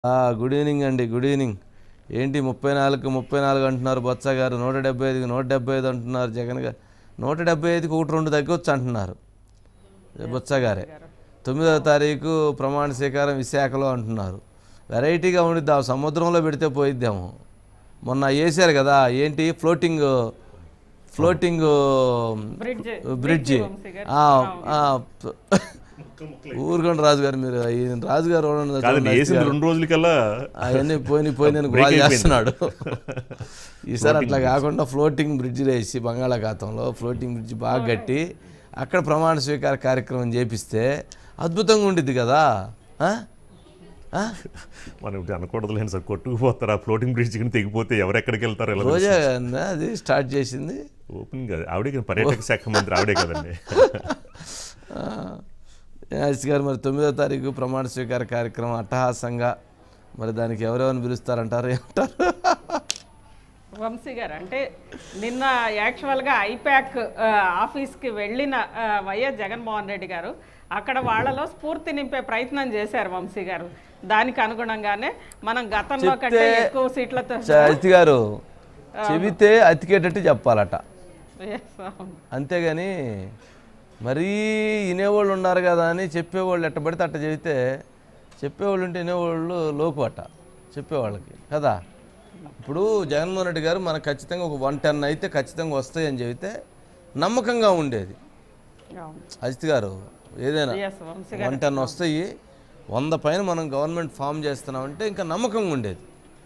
ఆ, good evening అండి good evening ఏంటి ముప్పై నాలుగు ముప్పై నాలుగు అంటున్నారు బొత్స గారు నూట డెబ్బై ఐదుకి నూట డెబ్బై ఐదు అంటున్నారు జగన్ గారు నూట డెబ్బై ఐదుకి ఒకటి రెండు తగ్గొచ్చు అంటున్నారు బొత్స గారే తొమ్మిదవ తారీఖు ప్రమాణ స్వీకారం విశాఖలో అంటున్నారు వెరైటీగా ఉండిద్ది ఆ సముద్రంలో పెడితే పోయిద్దాము మొన్న వేసారు కదా ఏంటి ఫ్లోటింగ్ ఫ్లోటింగ్ బ్రిడ్జ్ బ్రిడ్జి ఊరుకోండి రాజు గారు మీరు ఈయన రాజు గారు ఎవరన్నా కాదు చూడండి, వేసింది రెండు రోజులకల్లా అవన్నీ పోయి పోయి నేను Break గోల్ అయిపోయింది. చేస్తున్నాడు ఈసారి అట్లా కాకుండా ఫ్లోటింగ్ బ్రిడ్జ్ వేసి బంగాళాఖాతంలో ఫ్లోటింగ్ బ్రిడ్జ్ బాగా కట్టి అక్కడ ప్రమాణ స్వీకార కార్యక్రమం చేపిస్తే అద్భుతంగా ఉండిద్ది కదా ఆ? ఆ? మనం ఇప్పుడు అనకూడదులేండి సార్ కొట్టుకుపోతారు ఆ ఫ్లోటింగ్ బ్రిడ్జ్ కింద తెగిపోతే ఎవరెక్కడికి వెళ్తారు ఎలా రోజా గారినా అది స్టార్ట్ చేసింది ఓపెనింగ్ కాదు ఆవిడే కదా పర్యాటక శాఖ మంత్రి ఆవిడే కదండి యాస్ గారు మరి తొమ్మిదో తారీఖు ప్రమాణ స్వీకార కార్యక్రమం అట్టహాసంగా మరి దానికి ఎవరెవరిని పిలుస్తారంటారు ఏమంటారు వంశీ గారు అంటే నిన్న యాక్చువల్గా ఐప్యాక్ ఆ, ఆఫీస్కి వెళ్ళిన ఆ, వైఎస్ జగన్మోహన్ రెడ్డి గారు అక్కడ వాళ్ళలో స్ఫూర్తి నింపే ప్రయత్నం చేశారు వంశీ గారు దానికి అనుగుణంగానే మనం గతంలో కంటే చెప్తే- ఎక్కువ సీట్లతో అతి గారు చెబితే అతికేటట్టు చెప్పాలట Yes, అవును. అంతేగాని మరీ వినేవాళ్ళు ఉన్నారు కదా అని చెప్పేవాళ్ళు ఎట్ట పడితే అట్ట చెబితే చెప్పేవాళ్ళు ఉంటే వినేవాళ్ళు లోకు అట్ట చెప్పేవాళ్ళకి కదా ఇప్పుడు జగన్మోహన్ రెడ్డి గారు మనకు ఖచ్చితంగా ఒక వన్ టెన్ అయితే ఖచ్చితంగా వస్తాయని చెబితే నమ్మకంగా ఉండేది అవును అజిత్ గారు ఏదైనా Yes, వంశీ గారు వన్ టెన్ వస్తాయి వంద పైన మనం గవర్నమెంట్ ఫామ్ చేస్తున్నామంటే ఇంకా నమ్మకంగా ఉండేది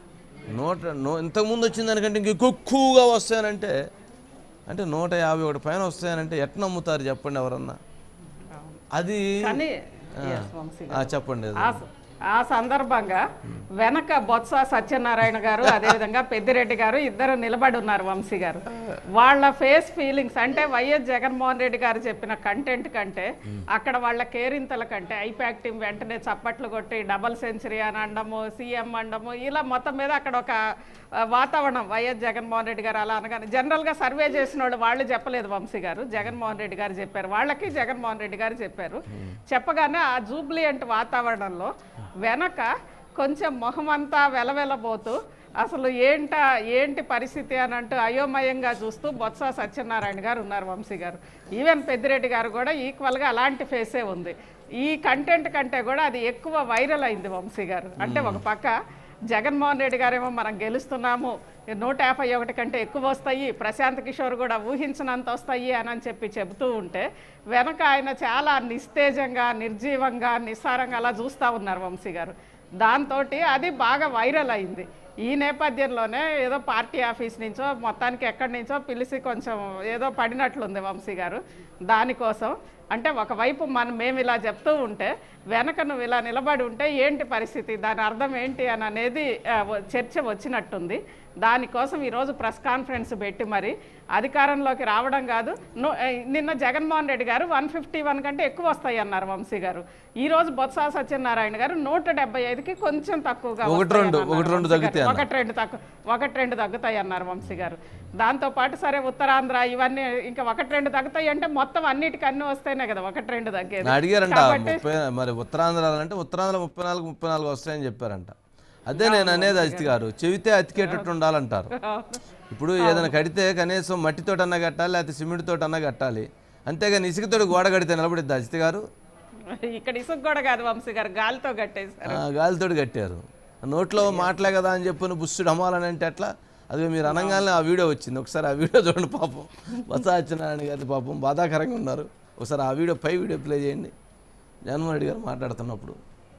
నూట నూ ఇంతకుముందు వచ్చిన దానికంటే ఇంక ఎక్కువగా వస్తాయనంటే అంటే నూట యాభై ఒకటి పైన వస్తాయనంటే ఎట్లా నమ్ముతారు చెప్పండి ఎవరన్నా అవును. అది కానీ yes, వంశీ గారు. ఆ, చెప్పండి అది. ఆ స- ఆ సందర్భంగా వెనక బొత్స సత్యనారాయణ గారు అదేవిధంగా పెద్దిరెడ్డి గారు ఇద్దరు నిలబడి ఉన్నారు వంశీ గారు వాళ్ళ ఫేస్ ఫీలింగ్స్ అంటే వైఎస్ జగన్మోహన్ రెడ్డి గారు చెప్పిన కంటెంట్ కంటే అక్కడ వాళ్ళ కేరింతల కంటే ఐపాక్ టీం వెంటనే చప్పట్లు కొట్టి డబల్ సెంచరీ అని అనడము సీఎం అనడము ఇలా మొత్తం మీద అక్కడ ఒక ఆ, వాతావరణం వైఎస్ జగన్మోహన్ రెడ్డి గారు అలా అనగానే జనరల్గా సర్వే చేసిన వాళ్ళు వాళ్ళు చెప్పలేదు వంశీ గారు జగన్మోహన్ రెడ్డి గారు చెప్పారు వాళ్ళకి జగన్మోహన్ రెడ్డి గారు చెప్పారు చెప్పగానే ఆ జూబ్లియంట్ వాతావరణంలో వెనక కొంచెం మొహమంతా వెలవెలబోతూ అసలు ఏంట ఏంటి పరిస్థితి అని అంటూ అయోమయంగా చూస్తూ బొత్స సత్యనారాయణ గారు ఉన్నారు వంశీ గారు ఈవెన్ పెద్దిరెడ్డి గారు కూడా ఈక్వల్గా అలాంటి ఫేసే ఉంది ఈ కంటెంట్ కంటే కూడా అది ఎక్కువ వైరల్ అయింది వంశీ గారు అంటే ఒక పక్క జగన్మోహన్ రెడ్డి గారేమో మనం గెలుస్తున్నాము నూట యాభై ఒకటి కంటే ఎక్కువ వస్తాయి ప్రశాంత్ కిషోర్ కూడా ఊహించినంత వస్తాయి అని అని చెప్పి చెబుతూ ఉంటే వెనక ఆయన చాలా నిస్తేజంగా నిర్జీవంగా నిస్సారంగా అలా చూస్తూ ఉన్నారు వంశీ గారు దాంతో అది బాగా వైరల్ అయింది ఈ నేపథ్యంలోనే ఏదో పార్టీ ఆఫీస్ నుంచో మొత్తానికి ఎక్కడి నుంచో పిలిచి కొంచెం ఏదో పడినట్లుంది వంశీ గారు దానికోసం అంటే ఒకవైపు మనం మేము ఇలా చెప్తూ ఉంటే వెనక నువ్వు ఇలా నిలబడి ఉంటే ఏంటి పరిస్థితి దాని అర్థం ఏంటి అని అనేది ఆ, వ- చర్చ వచ్చినట్టుంది దానికోసం ఈరోజు ప్రెస్ కాన్ఫరెన్స్ పెట్టి మరి అధికారంలోకి రావడం కాదు ను- ఏ, నిన్న జగన్మోహన్ రెడ్డి గారు వన్ ఫిఫ్టీ వన్ కంటే ఎక్కువ వస్తాయి అన్నారు వంశీ గారు ఈ రోజు బొత్స సత్యనారాయణ గారు నూట డెబ్బై ఐదుకి కొంచెం తక్కువగా ఒకటి వస్తాయి రెండు, అన్నారు ఒకటి రెండు వంశీ గారు. తగ్గుతాయి అన్నారు. ఒకటి రెండు తక్కువ ఒకటి రెండు తగ్గుతాయి అన్నారు వంశీ గారు దాంతో పాటు సరే ఉత్తరాంధ్ర ఇవన్నీ ఇంకా ఒకటి రెండు తగ్గుతాయి అంటే మొత్తం అన్నిటికీ అన్ని వస్తేనే కదా ఒకటి రెండు తగ్గేది నా అడిగారంట కాబట్టి ముప్పై మరి ఉత్తరాంధ్ర అంటే ఉత్తరాంధ్ర ముప్పై నాలుగు ముప్పై నాలుగు వస్తాయని చెప్పారంట అదే నేను అనేది అజిత్ గారు చెబితే అతికేటట్టు ఉండాలంటారు ఇప్పుడు ఏదైనా కడితే కనీసం మట్టితోటన్నా కట్టాలి లేకపోతే సిమెంట్ తోటన్నా కట్టాలి అంతేగాని ఇసుకతోటి గోడ కడితే నిలబడిద్ది అజిత్ గారు ఇక్కడ ఇసుక కూడా కాదు వంశీ గారు గాలితో కట్టేశారు ఆ, గాలితోటి కట్టారు నోట్లో మాటలే కదా అని చెప్పి బుస్సుడు అమ్మాలని అంటే ఎట్లా అది మీరు అనగానే ఆ వీడియో వచ్చింది ఒకసారి ఆ వీడియో చూడండి పాపం బస సత్యనారాయణ గారి పాపం బాధాకరంగా ఉన్నారు ఒకసారి ఆ వీడియో పై వీడియో ప్లే చేయండి జగన్మోహన్ రెడ్డి గారు మాట్లాడుతున్నప్పుడు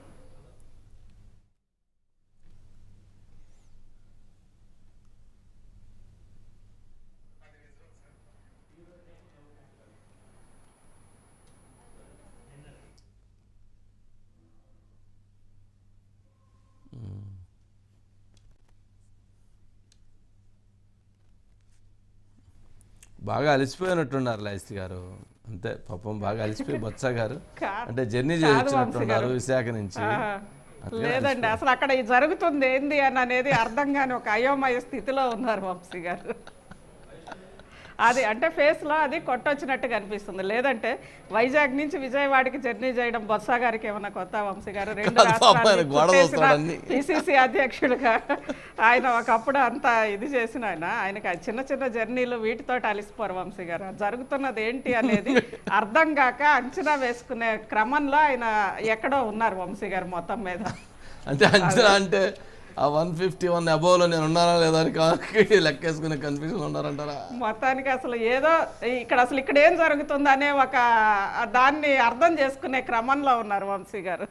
బాగా అలసిపోయినట్టున్నారు లైస్తి గారు అంతే పాపం బాగా అలసిపోయి బొత్స గారు కా- అంటే జర్నీ కాదు చేయించినట్టున్నారు విశాఖ నుంచి ఆహా. లేదండి అసలు అక్కడ ఇది జరుగుతుంది ఏంది అని అనేది అర్థం కాని ఒక అయోమయ స్థితిలో ఉన్నారు వంశీ గారు అది అంటే ఫేస్ లో అది కొట్టొచ్చినట్టు కనిపిస్తుంది లేదంటే వైజాగ్ నుంచి విజయవాడకి జర్నీ చేయడం బొత్స గారికి ఏమన్నా కొత్త వంశీ గారు రెండు కాదు పాపం, ఆయన గోడ రాష్ట్రాలు దూస్తాడన్ని. పిసిసి అధ్యక్షుడిగా ఆయన ఒకప్పుడు అంతా ఇది చేసిన ఆయన ఆయనకి ఆ చిన్న చిన్న జర్నీలు వీటితో అలిసిపోరు వంశీ గారు జరుగుతున్నది ఏంటి అనేది అర్థం కాక అంచనా వేసుకునే క్రమంలో ఆయన ఎక్కడో ఉన్నారు వంశీ గారు మొత్తం మీద అంటే అంచనా అంటే ఆ వన్ ఫిఫ్టీ వన్ అబోవ్లో నేను ఉన్నానా లేదా అని కా- లెక్కేసుకునే కన్ఫ్యూజన్ ఉన్నారంటారా మొత్తానికి అసలు ఏదో ఇక్కడ అసలు ఇక్కడ ఏం జరుగుతుంది అనే ఒక దాన్ని అర్థం చేసుకునే క్రమంలో ఉన్నారు వంశీ గారు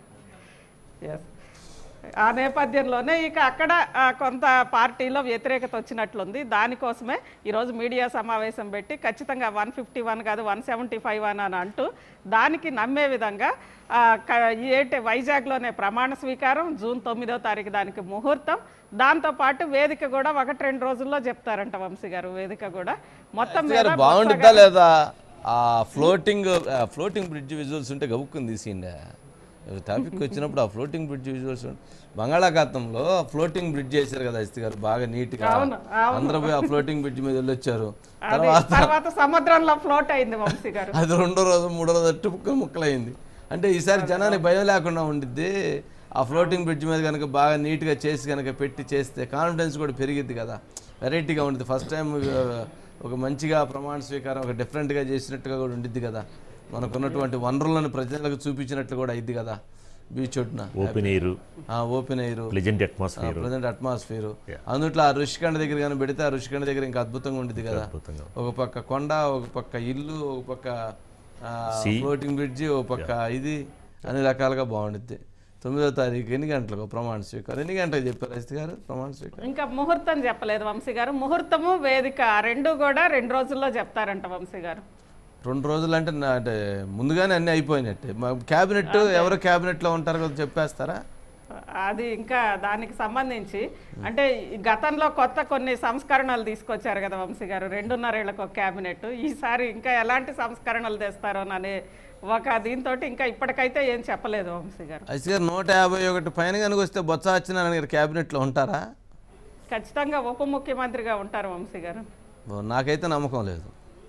ఎస్ ఆ నేపథ్యంలోనే ఇక అక్కడ ఆ, కొంత పార్టీలో వ్యతిరేకత వచ్చినట్లుంది దానికోసమే ఈరోజు మీడియా సమావేశం పెట్టి ఖచ్చితంగా వన్ ఫిఫ్టీ వన్ కాదు వన్ సెవెంటీ ఫైవ్ వన్ అని అంటూ దానికి నమ్మే విధంగా ఆ, క- ఏంటి వైజాగ్లోనే ప్రమాణ స్వీకారం జూన్ తొమ్మిదో తారీఖు దానికి ముహూర్తం దాంతోపాటు వేదిక కూడా ఒకటి రెండు రోజుల్లో చెప్తారంట వంశీ గారు వేదిక కూడా మొత్తం మీద గారు బాగుంటుందా లేదా ఆ ఫ్లోటింగ్ ఫ్లోటింగ్ బ్రిడ్జ్ విజువల్స్ ఉంటే గబుక్కుని తీసిండే టాపిక్ వచ్చినప్పుడు ఆ ఫ్లోటింగ్ బ్రిడ్జ్ విజువల్స్ బంగాళాఖాతంలో ఫ్లోటింగ్ బ్రిడ్జ్ చేశారు కదా అస్తి గారు బాగా నీట్గా అవును, అవును. అందరూ పోయి ఆ ఫ్లోటింగ్ బ్రిడ్జ్ మీద వెళ్ళొచ్చారు అది తర్వాత తర్వాత సముద్రంలో ఫ్లోట్ అయింది వంశీ గారు అది రెండో రోజు మూడో రోజు అట్టు ముక్కలు ముక్కలైంది అంటే ఈసారి జనానికి భయం లేకుండా ఉండిద్ది ఆ ఫ్లోటింగ్ బ్రిడ్జ్ మీద కనుక బాగా నీట్గా చేసి కనుక పెట్టి చేస్తే కాన్ఫిడెన్స్ కూడా పెరిగిద్ది కదా వెరైటీగా ఉండిద్ది ఫస్ట్ టైం ఒక మంచిగా ప్రమాణ స్వీకారం ఒక డిఫరెంట్గా చేసినట్టుగా కూడా ఉండిద్ది కదా మనకున్నటువంటి వనరులను ప్రజలకు చూపించినట్లు కూడా అయింది కదా బీచ్ ఒడ్డున open air open air pleasant atmosphere present atmosphere అందుట్లో ఆ రుషికండ దగ్గర కానీ పెడితే ఆ రుషికండ దగ్గర ఇంకా అద్భుతంగా ఉండిద్ది కదా అద్భుతంగా ఒక పక్క కొండ ఒక పక్క ఇల్లు ఒక పక్క ఫ్లోటింగ్ బ్రిడ్జ్ ఒక పక్క ఇది అన్ని రకాలుగా బాగుండిద్ది తొమ్మిదో తారీఖు ఎన్ని గంటలకు ప్రమాణ స్వీకారం ఎన్ని గంటలకు చెప్పారు రజిత్ గారు ప్రమాణ స్వీకారం ఇంకా ముహూర్తం చెప్పలేదు వంశీ గారు ముహూర్తము వేదిక ఆ రెండు కూడా రెండు రోజుల్లో చెప్తారంట వంశీ గారు రెండు రోజులు అంటే నా- అంటే ముందుగానే అన్నీ అయిపోయినట్టే మా క్యాబినెట్ ఎవరు క్యాబినెట్లో ఉంటారో కొంచెం చెప్పేస్తారా అది ఇంకా దానికి సంబంధించి అంటే ఈ గతంలో కొత్త కొన్ని సంస్కరణలు తీసుకొచ్చారు కదా వంశీ గారు రెండున్నరేళ్లకు ఒక క్యాబినెట్ ఈసారి ఇంకా ఎలాంటి సంస్కరణలు తెస్తారోననే ఒక దీంతో ఇంకా ఇప్పటికైతే ఏం చెప్పలేదు వంశీ గారు రజిత్ గారు నూట యాభై ఒకటి పైన కనుక వస్తే బొత్స సత్యనారాయణ గారు క్యాబినెట్లో ఉంటారా ఖచ్చితంగా ఉప ముఖ్యమంత్రిగా ఉంటారు వంశీ గారు ఓ, నాకైతే నమ్మకం లేదు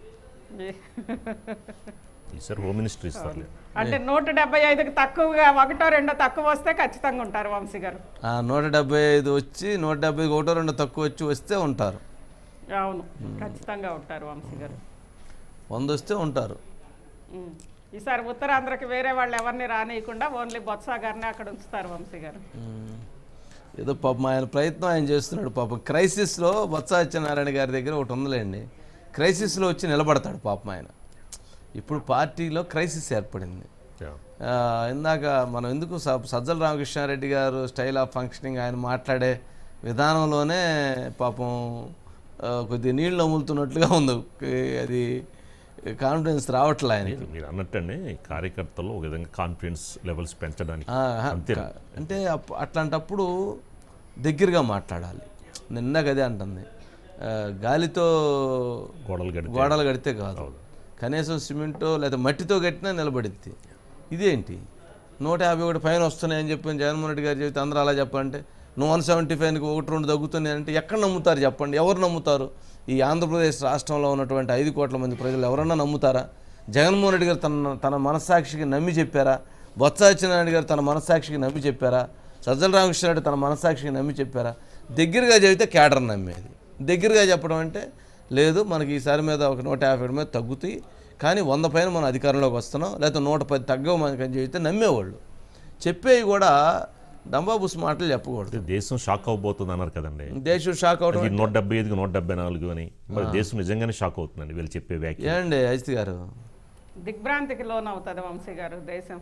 ఈసారి హోమ్ మినిస్టర్ ఇస్తారు అంటే నూట డెబ్బై ఐదుకి తక్కువగా ఒకటో రెండో తక్కువ వస్తే ఖచ్చితంగా ఉంటారు వంశీ గారు ఆ, నూట డెబ్బై ఐదు వచ్చి నూట డెబ్బై ఒకటో రెండు తక్కువ వచ్చి వస్తే ఉంటారు అవును ఖచ్చితంగా ఉంటారు వంశీ గారు వంద వస్తే ఉంటారు ఉమ్. ఈసారి ఉత్తరాంధ్రకి వేరే వాళ్ళు ఎవరిని రానియకుండా ఓన్లీ బొత్స గారిని అక్కడ ఉంచుతారు వంశీ గారు ఉమ్. ఏదో పాపం ఆయన ప్రయత్నం ఆయన చేస్తున్నాడు పాపం క్రైసిస్లో బొత్స సత్యనారాయణ గారి దగ్గర ఒకటి ఉందిలేండి క్రైసిస్లో వచ్చి నిలబడతాడు పాపం ఆయన ఇప్పుడు పార్టీలో క్రైసిస్ ఏర్పడింది ఆ, ఇందాక మనం ఎందుకు స- సజ్జల రామకృష్ణారెడ్డి గారు స్టైల్ ఆఫ్ ఫంక్షనింగ్ ఆయన మాట్లాడే విధానంలోనే పాపం ఆ, కొద్ది నీళ్ళు అమ్ములుతున్నట్లుగా ఉంది అది కాన్ఫిడెన్స్ రావట్లే ఆయనకి మీరు అన్నట్టండి కార్యకర్తలు ఒక విధంగా కాన్ఫిడెన్స్ లెవెల్స్ పెంచడానికి ఆ, అంతే కా- అంటే అప్- అట్లాంటప్పుడు దగ్గరగా మాట్లాడాలి నిన్నగా అదే అంటుంది ఆ, గాలితో గోడలు గడి గోడలు కడితే కాదు కనీసం సిమెంటో లేదా మట్టితో కట్టినా నిలబడిద్ది ఇదేంటి నూట యాభై ఒకటి పైన వస్తున్నాయని చెప్పి జగన్మోహన్ రెడ్డి గారు చెబితే అందరూ అలా చెప్పంటే నువ్వు వన్ సెవెంటీ ఫైవ్కి ఒకటి రెండు తగ్గుతున్నాయి అంటే ఎక్కడ నమ్ముతారు చెప్పండి ఎవరు నమ్ముతారు ఈ ఆంధ్రప్రదేశ్ రాష్ట్రంలో ఉన్నటువంటి ఐదు కోట్ల మంది ప్రజలు ఎవరన్నా నమ్ముతారా జగన్మోహన్ రెడ్డి గారు తన తన మనస్సాక్షికి నమ్మి చెప్పారా బొత్స సత్యనారాయణ గారు తన మనస్సాక్షికి నమ్మి చెప్పారా సజ్జల రామకృష్ణారెడ్డి తన మనస్సాక్షికి నమ్మి చెప్పారా దగ్గరగా చెబితే క్యాడర్ నమ్మేది దగ్గరగా చెప్పడం అంటే లేదు మనకి ఈసారి మీద ఒక నూట యాభై మీద తగ్గుతాయి కానీ వంద పైన మనం అధికారంలోకి వస్తున్నాం లేకపోతే నూట పది తగ్గవు మనకి అని చెబితే నమ్మేవాళ్ళు చెప్పేవి కూడా డంబాబుస్ మాటలు చెప్పకూడదు అంటే దేశం షాక్ అవబోతుంది అన్నారు కదండి దేశం షాక్ అవడం అది నూట డెబ్బై ఐదుకి నూట డెబ్బై నాలుగు అని మరి దేశం నిజంగానే షాక్ అవుతుందండి వీళ్ళు చెప్పే వ్యాఖ్య ఏమండి అజిత్ గారు దిగ్భ్రాంతికి లోన్ అవుతుంది వంశీ గారు దేశం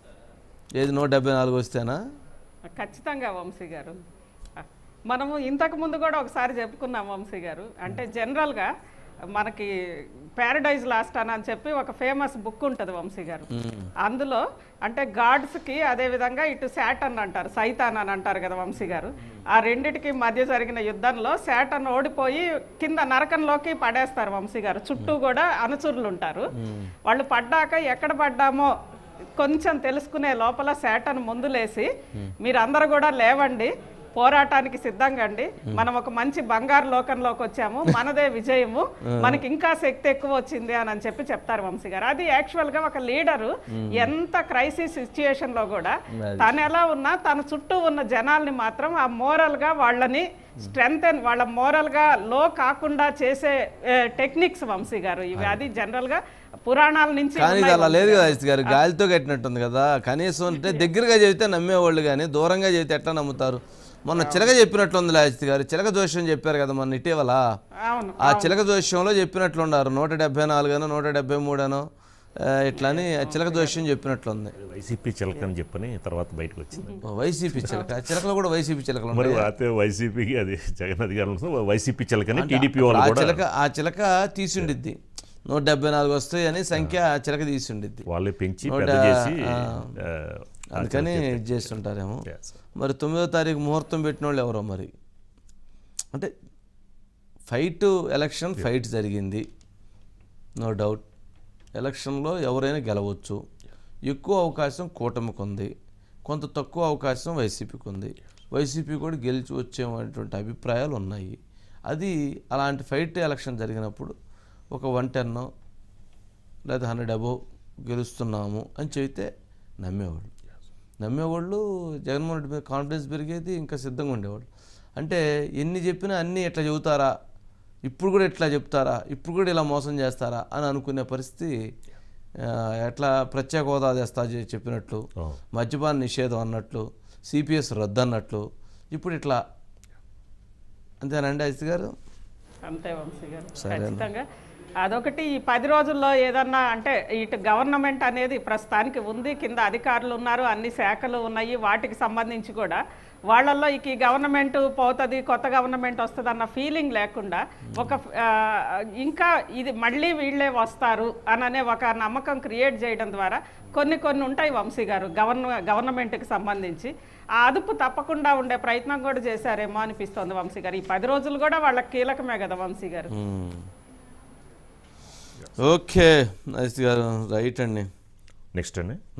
ఏది నూట డెబ్బై నాలుగు వస్తేనా ఖచ్చితంగా వంశీ గారు మనము ఇంతకు ముందు కూడా ఒకసారి చెప్పుకున్నాం వంశీ గారు అంటే జనరల్గా మనకి ప్యారడైజ్ లాస్ట్ అని అని చెప్పి ఒక ఫేమస్ బుక్ ఉంటుంది వంశీ గారు అందులో అంటే గాడ్స్కి అదే విధంగా ఇటు శాటన్ అంటారు సైతాన్ అని అంటారు కదా వంశీ గారు ఆ రెండిటికి మధ్య జరిగిన యుద్ధంలో శాటన్ ఓడిపోయి కింద నరకంలోకి పడేస్తారు వంశీ గారు చుట్టూ కూడా అనుచరులు ఉంటారు వాళ్ళు పడ్డాక ఎక్కడ పడ్డామో కొంచెం తెలుసుకునే లోపల శాటన్ ముందులేసి మీరందరూ కూడా లేవండి పోరాటానికి సిద్ధంగా అండి మనం ఒక మంచి బంగారు లోకంలోకి వచ్చాము మనదే విజయము మనకి ఇంకా శక్తి ఎక్కువ వచ్చింది అని అని చెప్పి చెప్తారు వంశీ గారు అది యాక్చువల్ గా ఒక లీడరు ఎంత క్రైసిస్ సిచ్యుయేషన్ లో కూడా తను ఎలా ఉన్నా తన చుట్టూ ఉన్న జనాల్ని మాత్రం ఆ మోరల్ గా వాళ్ళని స్ట్రెంగ్ వాళ్ళ మోరల్ గా లో కాకుండా చేసే టెక్నిక్స్ వంశీ గారు ఇవి అది జనరల్ గా పురాణాల నుంచి కానీ ఇది ఉన్నాయి అలా వంశీ లేదు గారు. కదా అజిత్ గారు గాలితో కట్టినట్టుంది కదా కనీసం అంటే దగ్గరగా చెబితే నమ్మేవాళ్ళు కానీ దూరంగా చెబితే ఎట్లా నమ్ముతారు మొన్న చిలక చెప్పినట్లుంది అజిత్ గారు చిలక జోష్యం చెప్పారు కదా మొన్న ఇటీవల అవును ఆ చిలక జోష్యంలో చెప్పినట్లున్నారు నూట డెబ్బై నాలుగనో నూట డెబ్బై మూడనో ఆ, ఇట్లా అని ఆ చిలక జోష్యం చెప్పినట్లుంది వైసీపీ చిలక అని చెప్పని తర్వాత బయటకు వచ్చింది ఓ, వైసీపీ చిలక ఆ చిలకలో కూడా వైసీపీ చిలకలు మరి ఉంటాయి అయితే వైసీపీకి అది జగన్ అధికారంలో వైసీపీ చిలకని టీడీపీ వాళ్ళు ఆ కూడా చిలక ఆ చిలక తీసుండిద్ది నూట డెబ్బై నాలుగు వస్తాయి అని సంఖ్య ఆ చిలక తీసుండిద్ది వాళ్ళే పెంచి నూట- పెద్ద చేసి ఆ. ఆ, అందుకని ఇది చేస్తుంటారేమో Yes. మరి తొమ్మిదో తారీఖు ముహూర్తం పెట్టిన వాళ్ళు ఎవరో మరి అంటే ఫైట్ ఎలక్షన్ ఫైట్ జరిగింది నో డౌట్ ఎలక్షన్లో ఎవరైనా గెలవచ్చు ఎక్కువ అవకాశం కూటమికి ఉంది కొంత తక్కువ అవకాశం వైసీపీకి ఉంది వైసీపీ కూడా గెలిచి వచ్చేటువంటి అభిప్రాయాలు ఉన్నాయి అది అలాంటి ఫైట్ ఎలక్షన్ జరిగినప్పుడు ఒక వన్ టెన్నో లేదా హండ్రెడ్ అబోవ్ గెలుస్తున్నాము అని చెబితే నమ్మేవాళ్ళు నమ్మేవాళ్ళు జగన్మోహన్ రెడ్డి మీద కాన్ఫిడెన్స్ పెరిగేది ఇంకా సిద్ధంగా ఉండేవాళ్ళు అంటే ఎన్ని చెప్పినా అన్నీ ఎట్లా చెబుతారా ఇప్పుడు కూడా ఇట్లా చెప్తారా ఇప్పుడు కూడా ఇలా మోసం చేస్తారా అని అనుకునే పరిస్థితి ఆ, ఎట్లా ప్రత్యేక హోదా తెస్తా చె- చెప్పినట్లు Oh. మద్యపాన నిషేధం అన్నట్లు సిపిఎస్ రద్దు అన్నట్లు ఇప్పుడు ఇట్లా అంతేనండి అజిత్ గారు అంతే వంశీ గారు సరే. ఖచ్చితంగా అదొకటి ఈ పది రోజుల్లో ఏదన్నా అంటే ఇటు గవర్నమెంట్ అనేది ప్రస్తుతానికి ఉంది కింద అధికారులు ఉన్నారు అన్ని శాఖలు ఉన్నాయి వాటికి సంబంధించి కూడా వాళ్ళల్లో ఇక ఈ గవర్నమెంట్ పోతుంది కొత్త గవర్నమెంట్ వస్తుంది అన్న ఫీలింగ్ లేకుండా ఒక ఆ, ఇంకా ఇది మళ్ళీ వీళ్ళే వస్తారు అననే ఒక నమ్మకం క్రియేట్ చేయడం ద్వారా కొన్ని కొన్ని ఉంటాయి వంశీ గారు గవర్న గవర్నమెంట్కి సంబంధించి ఆ అదుపు తప్పకుండా ఉండే ప్రయత్నం కూడా చేశారేమో అనిపిస్తోంది వంశీ గారు ఈ పది రోజులు కూడా వాళ్ళకి కీలకమే కదా వంశీ గారు మ్మ్. ఓకే అజిత్ గారు రైట్ అండి నెక్స్ట్ అండి